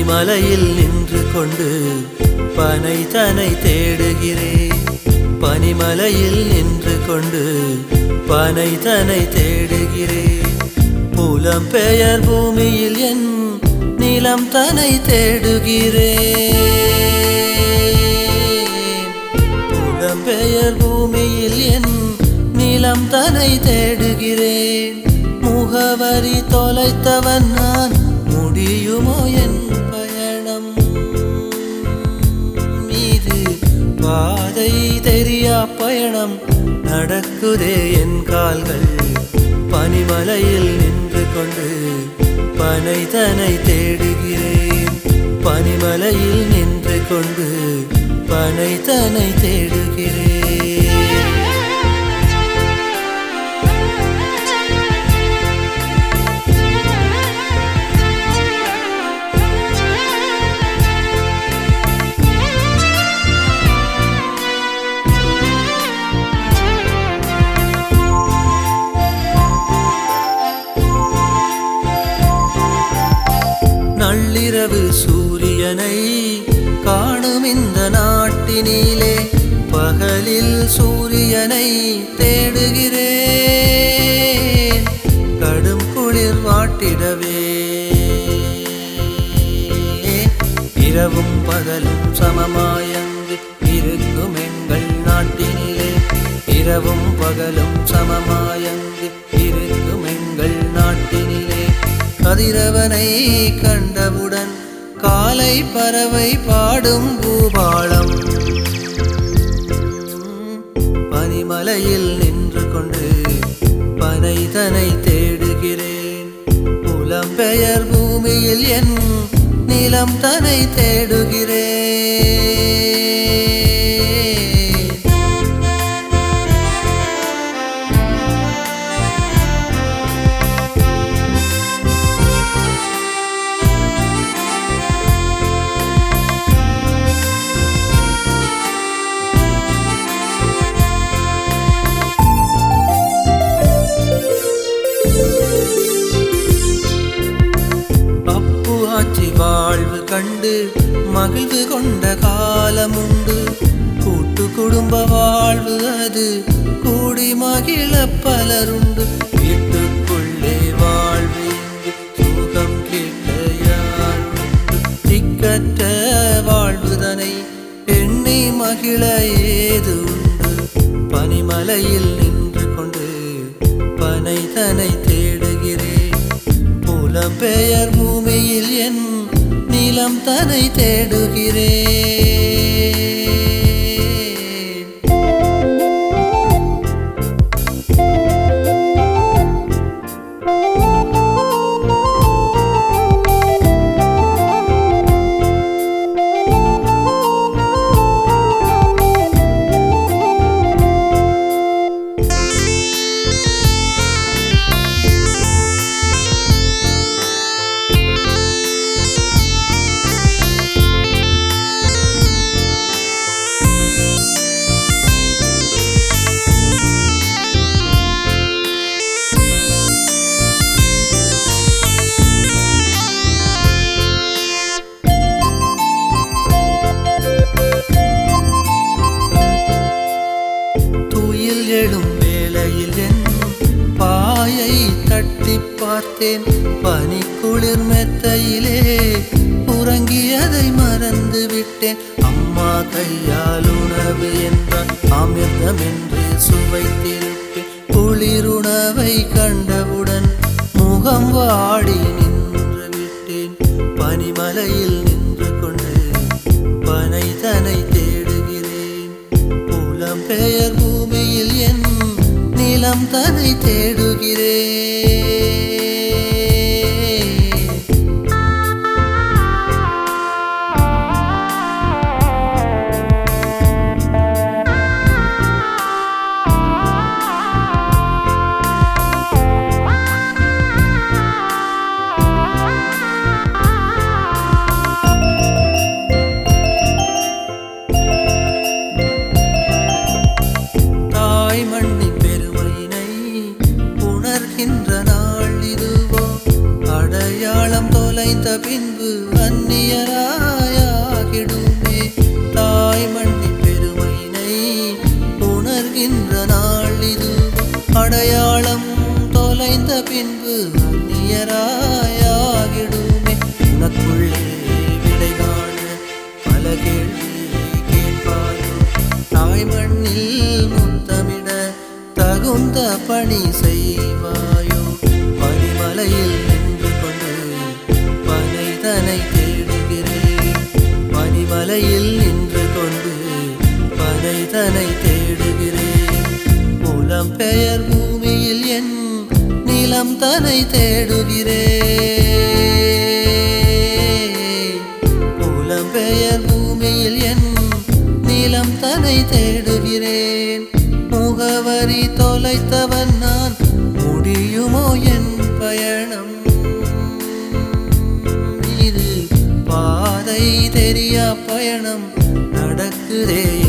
பனிமலையில் நின்று கொண்டு பனை தனை தேடுகிறேன் பனிமலையில் நின்று கொண்டு பனை தனை தேடுகிறேன் புலம் பெயர் பூமியில் என் நிலம் தனை தேடுகிறேன் புலம் பெயர் பூமியில் என் நிலம் தனை தேடுகிறேன் முகவரி தொலைத்தவன் நான் முடியுமோ என் பயணம் மீது பாதை தெரியா பயணம் நடக்குதே என் கால்கள் பனிமலையில் நின்று கொண்டு பனை தனை தேடுகிறேன் பனிமலையில் நின்று கொண்டு பனை தனை தேடுகிறேன் நள்ளிரவு சூரியனை காணும் இந்த நாட்டினிலே பகலில் சூரியனை தேடுகிறேன் கடும் குளிர் வாட்டிடவே இரவும் பகலும் சமமாயங்கு இருக்கும் எங்கள் நாட்டினிலே இரவும் பகலும் சமமாயங்கு இருக்கும் எங்கள் நாட்டினிலே கதிரவனை கண்டவுடன் காலை பறவை பாடும் பூபாளம் பனிமலையில் நின்று கொண்டு பனை தனை தேடுகிறேன் புலம்பெயர் பூமியில் என் நிலம் தனை தேடுகிறேன் அப்பு ஆட்சி வாழ்வு கண்டு மகிழ்வு கொண்ட காலமுண்டு கூட்டு குடும்ப வாழ்வு அது கூடி மகிழ பலருண்டு வீட்டுக்குள்ளே வாழ்வு இங்கு சுகம் கேட்ட யாருண்டு திக்கற்ற வாழ்வுதனை எண்ணி மகிழ ஏது உண்டு பனிமலையில் நின்று கொண்டு பனை தனை தேடுகிறேன் புலம்பெயர் பூமியில் என் நிலம் தனை தேடுகிறேன் துயில் எழும் வேளையில் என் பாயை தட்டி பார்த்தேன் பனி குளிர் மெத்தையிலே உறங்கியதை மறந்து விட்டேன் அம்மா கையால் உணவு என்றால் அமிர்தம் என்று சுவைத்திருப்பேன் குளிருணவை கண்டவுடன் முகம் வாடி நின்று விட்டேன் பனிமலையில் நின்று கொண்டு பனை தனை தேடுகிறேன் புலம் பெயர் பூமியில் என் நிலம் தனை தேடுகிறேன் தாய் மண்ணின் பெருமையினை உணர்கின்ற தொலைந்த பின்பு அந்நியராயாகிடுமே தாய் மண்ணின் பெருமையினை உணர்கின்ற நாள் இது அடையாளம் தொலைந்த பின்பு அந்நியராயாகிடுமே உனக்குள்ளே விடை காண பல கேள்வி கேட்பாயோ தாய் மண்ணில் முத்தமிட தகுந்த பணி செய்வாயோ பனிமலையில் நின்று கொண்டு பனைதனை தேடுகிறேன் பனிமலையில் நின்று கொண்டு பனைதனை தேடுகிறேன் புலம் பெயர் பூமியில் என் நிலம் தனை தேடுகிறேன் புலம் பெயர் பூமியில் என் நிலம் தனை தேடுகிறேன் முகவரி தொலைத்தவன் நான் முடியுமோ என் பயணம் இது பாதை தெரியா பயணம் நடக்குதே